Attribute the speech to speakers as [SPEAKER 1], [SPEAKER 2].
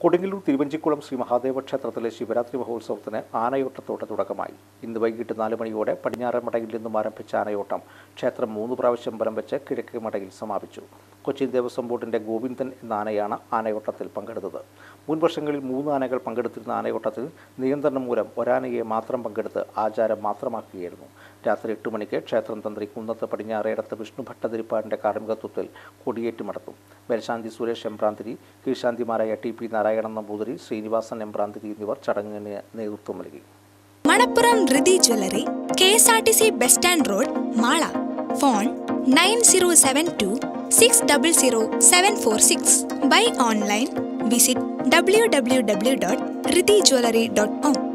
[SPEAKER 1] കൊടുങ്ങല്ലൂർ തിരുവഞ്ചിക്കുളം ശ്രീ മഹാദേവ ക്ഷേത്രത്തിലെ ശിവരാത്രി മഹോത്സവത്തിന് ആനയോട്ടത്തോടെ തുടക്കമായി ഇന്ന് വൈകിട്ട് നാല് മണിയോടെ പടിഞ്ഞാറൻ മടയിൽ നിന്നും ആരംഭിച്ച ആനയോട്ടം ക്ഷേത്രം മൂന്ന് പ്രാവശ്യം ബലം വെച്ച് കിഴക്കേ മടയിൽ സമാപിച്ചു കൊച്ചിൻ ദേവസ്വം ബോർഡിന്റെ ഗോവിന്ദൻ എന്ന ആനയാണ് ആനയോട്ടത്തിൽ പങ്കെടുത്തത് മുൻ വർഷങ്ങളിൽ മൂന്ന് ആനകൾ പങ്കെടുത്തിരുന്ന ആനയോട്ടത്തിൽ നിയന്ത്രണം മൂലം ഒരാനയെ മാത്രം പങ്കെടുത്ത് ആചാരം മാത്രമാക്കുകയായിരുന്നു രാത്രി എട്ട് മണിക്ക് ക്ഷേത്രം തന്ത്രി കുന്നത്ത് പടിഞ്ഞാറേടത്ത് വിഷ്ണു ഭട്ടതിരിപ്പാടിന്റെ കാർമ്മികത്വത്തിൽ കൊടിയേറ്റ് നടത്തും മേൽശാന്തി സുരേഷ് എംബ്രാന്തിരി കീഴ്ശാന്തിമാരായ ടി പി നാരായണൻ നമ്പൂതിരി ശ്രീനിവാസൻ എംബ്രാന്തിരി എന്നിവർ ചടങ്ങിന് നേതൃത്വം നൽകി
[SPEAKER 2] Manappuram Dhrithi jewellery K S R T C bus stand road Mala phone nine zero seven two six double zero seven four six by online visit W W W dot Dhrithi jewellery dot com